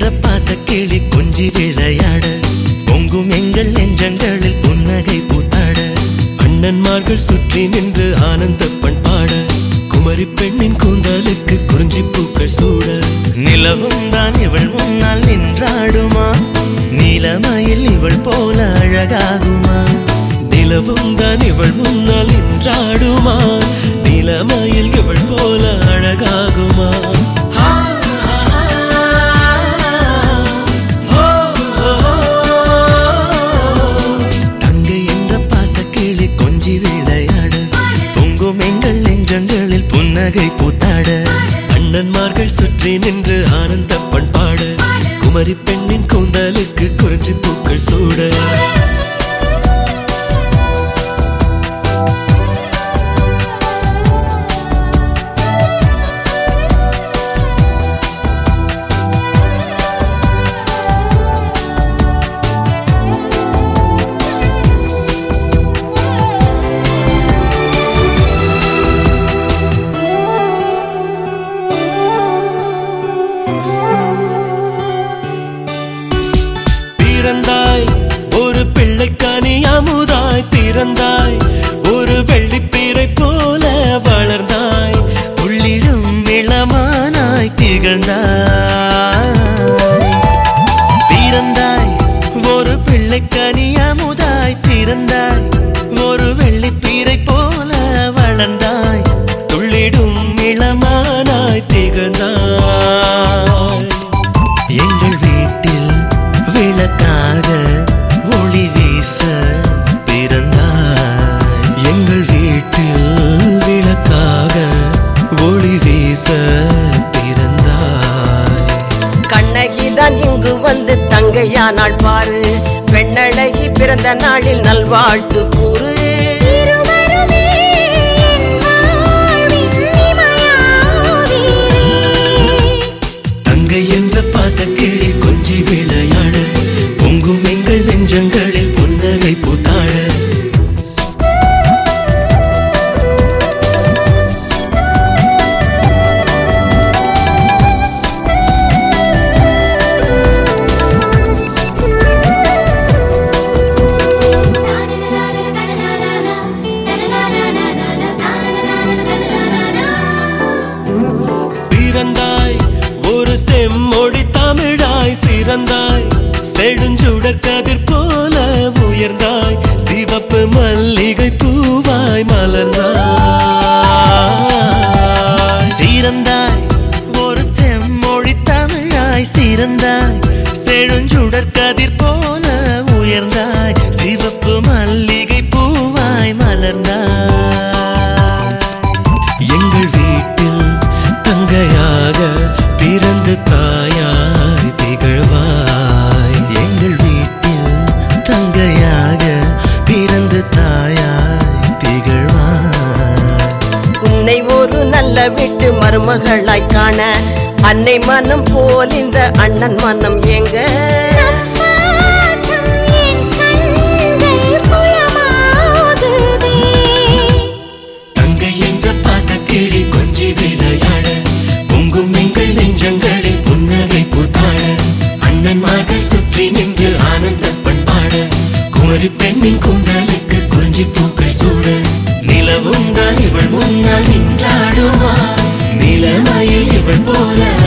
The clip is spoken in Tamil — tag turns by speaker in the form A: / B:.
A: பாசக்கிளி கொஞ்சி விளையாட பொங்கும் எங்கள் நெஞ்சங்களில் புன்னகை பூத்தாட அண்ணன்மார்கள் சுற்றி நின்று ஆனந்த பண்பாட குமரி பெண்ணின் கூந்தலுக்கு குறிஞ்சி பூக்கள் சூட நிலவும் தான் இவள் முன்னால் நின்றாடுமா நீலமயில் இவள் போல அழகாகுமா நிலவும் தான் இவள் முன்னால் நின்றாடுமா நீலமயில் இவள் போல அழகாகுமா தங்கை என்ற பாசக்கிளி கொஞ்சி விளையாட பொங்கும் எங்கள் நெஞ்சங்களில் புன்னகை பூத்தாட அண்ணன்மார்கள் சுற்றி நின்று ஆனந்த பண்பாட குமரி பெண்ணின் கூந்தலுக்கு குறிஞ்சி பூக்கள் சூட பிறந்தாய் ஒரு பிள்ளைக்கானி அமுதாய் பிறந்தாய் ஒரு வெள்ளிப்பீரை போல வளர்ந்தாய் உள்ளிடும் இளமானாய் திகழ்ந்தாய் பிறந்தாய் ஒரு பிள்ளைக்கனி அமுதாய் பிறந்தாய் ஒரு வெள்ளிப்பீரை போல வளர்ந்தாய் துள்ளிடும் இளமானாய் திகழ்ந்தாய் எங்கள் வீட்டில் விளக்காக ஒளி வீச பிறந்தாய் எங்கள் வீட்டில் விளக்காக ஒளி வீச பிறந்தாய்
B: கண்ணகிதான் இங்கு வந்து தங்கையானாள் பாரு பெண்ணழகி பிறந்த நாளில் நல்வாழ்த்து கூறு
C: இருவருமே என் வாழ்வின் இமையாவீரே.
A: தங்கை என்ற பாசக்கிளி கொஞ்சி விளையாட பொங்கும் எங்கள் நெஞ்சங்களில் புன்னகை பூத்தாட சிறந்தாய் ஒரு செம்மொழி தமிழாய் சிறந்தாய் செழுஞ்சுடர் கதிர் போல உயர்ந்தாய் சிவப்பு மல்லிகை பூவாய் மலர்ந்தாய் சிறந்தாய் ஒரு செம்மொழி தமிழாய் சிறந்தாய் செழுஞ்சுடர் கதிர் போல உயர்ந்தாய் சிவப்பு மல்லிகை பூவாய் மலர்ந்தாய் எங்கள் வீட்டில் தங்கையாக பிறந்து தாயாய் திகழ்வாய் எங்கள் வீட்டில் தங்கையாக பிறந்து தாயாய் திகழ்வாய்
B: உன்னை ஒரு நல்ல வீட்டு மருமகளாய் காண அன்னை மனம் போல் இந்த அண்ணன் மனம் எங்க
C: பாசம் என் கண்கள் புலமாகுதே.
A: தங்கை என்ற பாசக்கிளி கொஞ்சி விளையாட பொங்கும் எங்கள் நெஞ்சங்களில் புன்னகை பூத்தாட அண்ணன்மார்கள் சுற்றி நின்று ஆனந்த பண்பாட குமரி பெண்ணின் கூந்தலுக்கு குறிஞ்சி பூக்கள் சூட நிலவும் தான் இவள் முன்னால் நின்றாடுமா நிலமயில் இவள் போல